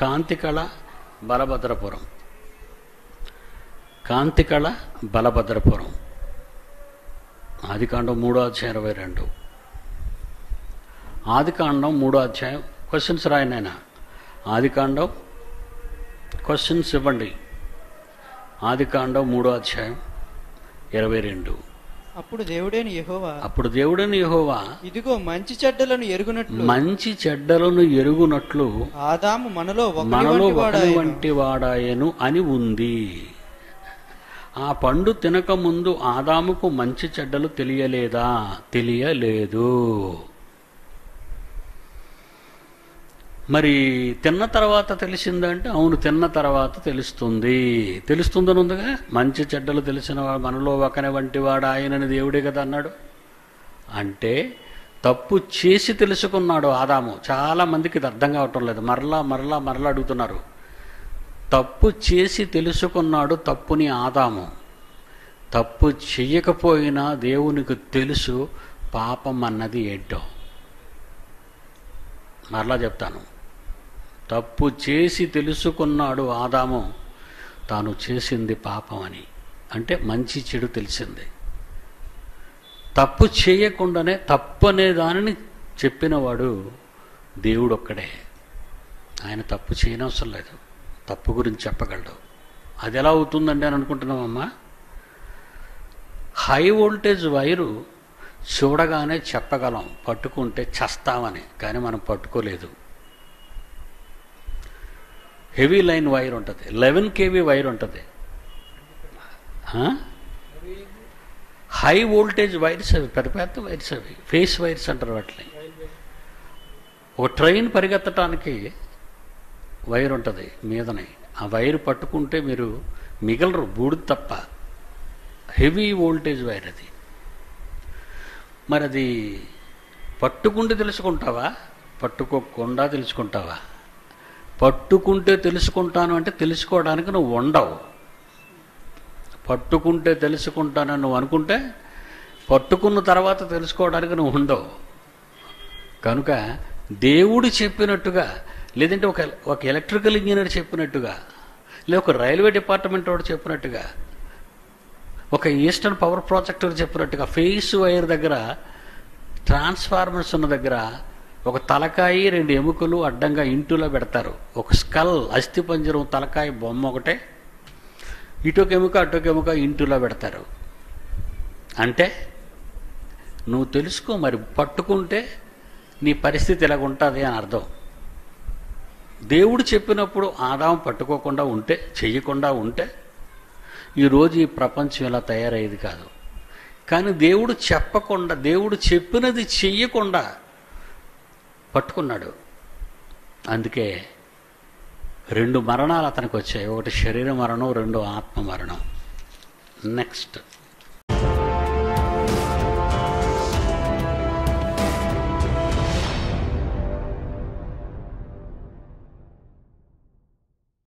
కాంతికళ బలభద్రపురం కాంతికళ బలభద్రపురం ఆదికాండం మూడో అధ్యాయం ఇరవై రెండు ఆదికాండం మూడో అధ్యాయం క్వశ్చన్స్ రాయనైనా ఆదికాండం క్వశ్చన్స్ ఇవ్వండి ఆదికాండం మూడో అధ్యాయం ఇరవై రెండు అప్పుడు దేవుడైన యెహోవా అప్పుడు దేవుడని యెహోవా ఇదిగో మంచి చెడ్డలను ఎరుగునట్లు మంచి చెడ్డలను ఎరుగునట్లు ఆదాము మనలో ఒకని మనలో వంటి ఒకని వాడాయెను. వంటి వాడాయను అని ఉంది ఆ పండు తినకముందు ఆదాముకు మంచి చెడ్డలు తెలియలేదా తెలియలేదు మరి తిన్న తర్వాత తెలిసిందంటే అవును తిన్న తర్వాత తెలుస్తుంది తెలుస్తుందని ఉందిగా మంచి చెడ్డలు తెలిసిన వాడు మనలో ఒకని వంటి వాడు ఆయనని దేవుడే కదా అన్నాడు అంటే తప్పు చేసి తెలుసుకున్నాడు ఆదాము చాలా మందికి ఇది అర్థం కావటం లేదు మరలా మరలా మరలా అడుగుతున్నారు తప్పు చేసి తెలుసుకున్నాడు తప్పుని ఆదాము తప్పు చెయ్యకపోయినా దేవునికి తెలుసు పాపం అన్నది ఏంటో మరలా చెప్తాను తప్పు చేసి తెలుసుకున్నాడు ఆదాము తాను చేసింది పాపం అని అంటే మంచి చెడు తెలిసింది తప్పు చేయకుండానే తప్పు అనే దానిని చెప్పినవాడు దేవుడు ఒక్కడే ఆయన తప్పు చేయనవసరం లేదు తప్పు గురించి చెప్పగలడు అది ఎలా అవుతుందండి అని అనుకుంటున్నామమ్మా హై వోల్టేజ్ వైరు చూడగానే చెప్పగలం పట్టుకుంటే చస్తామని కానీ మనం పట్టుకోలేదు హెవీ లైన్ వైర్ ఉంటుంది లెవెన్ కేవీ వైర్ ఉంటుంది ఆ? హై వోల్టేజ్ వైర్స్ అవి పెద్ద పెద్ద వైర్స్ అవి ఫేస్ వైర్స్ అంటారు వాటిని ఒక ట్రైన్ పరిగెత్తడానికి వైర్ ఉంటుంది మీదనే ఆ వైర్ పట్టుకుంటే మీరు మిగలరు బూడిద తప్ప హెవీ వోల్టేజ్ వైర్ అది మరి అది పట్టుకుంటే తెలుసుకుంటావా పట్టుకోకుండా తెలుసుకుంటావా పట్టుకుంటే తెలుసుకుంటాను అంటే తెలుసుకోవడానికి నువ్వు ఉండవు పట్టుకుంటే తెలుసుకుంటానని నువ్వు అనుకుంటే పట్టుకున్న తర్వాత తెలుసుకోవడానికి నువ్వు ఉండవు కనుక దేవుడు చెప్పినట్టుగా లేదంటే ఒక ఒక ఎలక్ట్రికల్ ఇంజనీర్ చెప్పినట్టుగా లేదా ఒక రైల్వే డిపార్ట్మెంట్ వాడు చెప్పినట్టుగా ఒక ఈస్టర్న్ పవర్ ప్రాజెక్టర్ చెప్పినట్టుగా ఫేస్ వైర్ దగ్గర ట్రాన్స్ఫార్మర్స్ ఉన్న దగ్గర ఒక తలకాయి రెండు ఎముకలు అడ్డంగా ఇంటులో పెడతారు ఒక స్కల్ అస్థిపంజరం తలకాయ బొమ్మ ఒకటే ఇటొక ఎముక అటొక ఎముక ఇంటులో పెడతారు అంటే నువ్వు తెలుసుకో మరి పట్టుకుంటే నీ పరిస్థితి ఇలాగ ఉంటుంది అని అర్థం దేవుడు చెప్పినప్పుడు ఆదాం పట్టుకోకుండా ఉంటే చెయ్యకుండా ఉంటే ఈరోజు ఈ ప్రపంచం ఇలా తయారయ్యేది కాదు కానీ దేవుడు చెప్పకుండా దేవుడు చెప్పినది చెయ్యకుండా పట్టుకున్నాడు అందుకే రెండు మరణాలు అతనికి వచ్చాయి ఒకటి శరీర మరణం రెండు ఆత్మ మరణం నెక్స్ట్